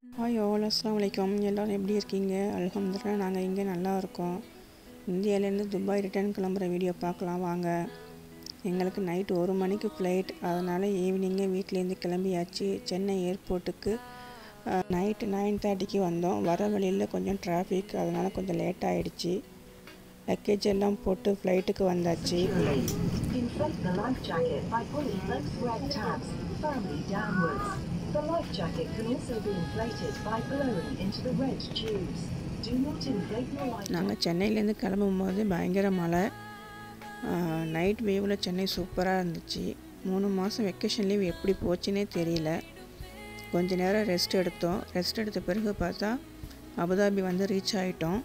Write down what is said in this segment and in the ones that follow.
Hi ஓல் அஸ்லாம் வலைக்கம் எல்லோரும் எப்படி இருக்கீங்க அல்ஹம்துலில்லாஹ் நாங்கள் இங்கே நல்லா இருக்கோம் இந்தியாவிலேருந்து துபாய் ரிட்டர்ன் கிளம்புற வீடியோ பார்க்கலாம் வாங்க எங்களுக்கு நைட் ஒரு மணிக்கு ஃப்ளைட் அதனால் ஈவினிங்கே வீட்டிலேருந்து கிளம்பியாச்சு சென்னை ஏர்போர்ட்டுக்கு நைட்டு நைன் தேர்ட்டிக்கு வந்தோம் வர வழியில் கொஞ்சம் டிராஃபிக் அதனால் கொஞ்சம் லேட் ஆகிடுச்சு லக்கேஜ் எல்லாம் போட்டு ஃப்ளைட்டுக்கு வந்தாச்சு Inflate the life jacket by pulling both red tabs firmly downwards. The life jacket can also be inflated by blowing into the red tubes. Do not inflate your life நாங்கள் சென்னையிலேருந்து கிளம்பும்போது பயங்கர மழை நைட் வேவில் சென்னை சூப்பராக இருந்துச்சு மூணு மாதம் வெக்கேஷன் லீவ் எப்படி போச்சுன்னே தெரியல கொஞ்ச நேரம் ரெஸ்ட் எடுத்தோம் ரெஸ்ட் எடுத்த பிறகு பார்த்தா அபுதாபி வந்து ரீச் ஆகிட்டோம்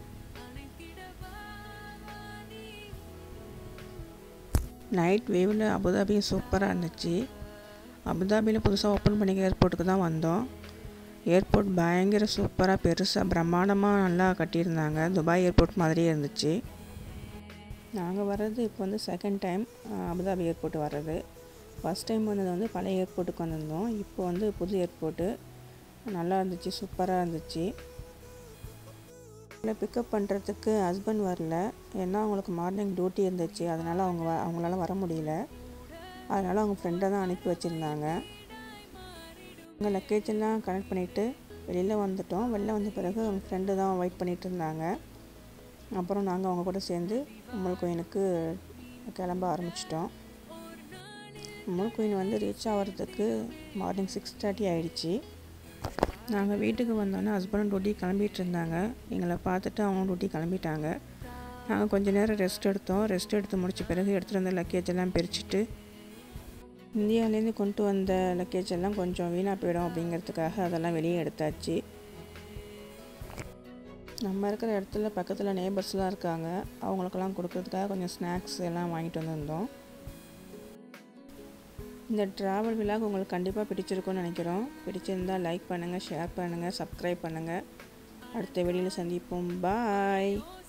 நைட் வேவில் அபுதாபியும் சூப்பராக இருந்துச்சு அபுதாபியில் புதுசாக ஓப்பன் பண்ணிக்க ஏர்போர்ட்டுக்கு தான் வந்தோம் ஏர்போர்ட் பயங்கர சூப்பராக பெருசாக பிரம்மாண்டமாக நல்லா கட்டியிருந்தாங்க துபாய் ஏர்போர்ட் மாதிரியே இருந்துச்சு நாங்கள் வர்றது இப்போ வந்து செகண்ட் டைம் அபுதாபி ஏர்போர்ட் வர்றது ஃபஸ்ட் டைம் வந்தது வந்து பழைய ஏர்போர்ட்டுக்கு வந்திருந்தோம் இப்போ வந்து புது ஏர்போர்ட்டு நல்லா இருந்துச்சு சூப்பராக இருந்துச்சு இல்லை பிக்கப் பண்ணுறதுக்கு ஹஸ்பண்ட் வரல ஏன்னா அவங்களுக்கு மார்னிங் டியூட்டி இருந்துச்சு அதனால் அவங்க வ அவங்களால வர முடியல அதனால் அவங்க ஃப்ரெண்டை தான் அனுப்பி வச்சுருந்தாங்க அங்கே லக்கேஜ் எல்லாம் கனெக்ட் பண்ணிவிட்டு வெளியில் வந்துட்டோம் வெளில வந்த பிறகு அவங்க ஃப்ரெண்டு தான் வெயிட் பண்ணிகிட்டு இருந்தாங்க அப்புறம் நாங்கள் அவங்க கூட சேர்ந்து உம்மல் கோயினுக்கு கிளம்ப ஆரம்பிச்சிட்டோம் உம்மல் கோயின் வந்து ரீச் ஆகிறதுக்கு மார்னிங் சிக்ஸ் தேர்ட்டி ஆகிடுச்சி நாங்கள் வீட்டுக்கு வந்தோன்னே ஹஸ்பண்ட் டியூட்டி கிளம்பிட்டு இருந்தாங்க எங்களை பார்த்துட்டு அவங்க டியூட்டி கிளம்பிட்டாங்க நாங்கள் கொஞ்சம் நேரம் ரெஸ்ட் எடுத்தோம் ரெஸ்ட் எடுத்து முடிச்ச பிறகு எடுத்துகிட்டு வந்த லக்கேஜ் எல்லாம் பிரிச்சுட்டு இந்தியாவிலேருந்து கொண்டு வந்த லக்கேஜ் எல்லாம் கொஞ்சம் வீணாக போயிடும் அப்படிங்கிறதுக்காக அதெல்லாம் வெளியே எடுத்தாச்சு நம்ம இருக்கிற இடத்துல பக்கத்தில் நேபர்ஸ்லாம் இருக்காங்க அவங்களுக்கெல்லாம் கொடுக்கறதுக்காக கொஞ்சம் ஸ்நாக்ஸ் எல்லாம் வாங்கிட்டு வந்திருந்தோம் இந்த ட்ராவல் விழாக் உங்களுக்கு கண்டிப்பாக பிடிச்சிருக்கும்னு நினைக்கிறோம் பிடிச்சிருந்தால் லைக் பண்ணுங்கள் ஷேர் பண்ணுங்கள் சப்ஸ்கிரைப் பண்ணுங்கள் அடுத்த வெளியில் சந்திப்போம் பாய்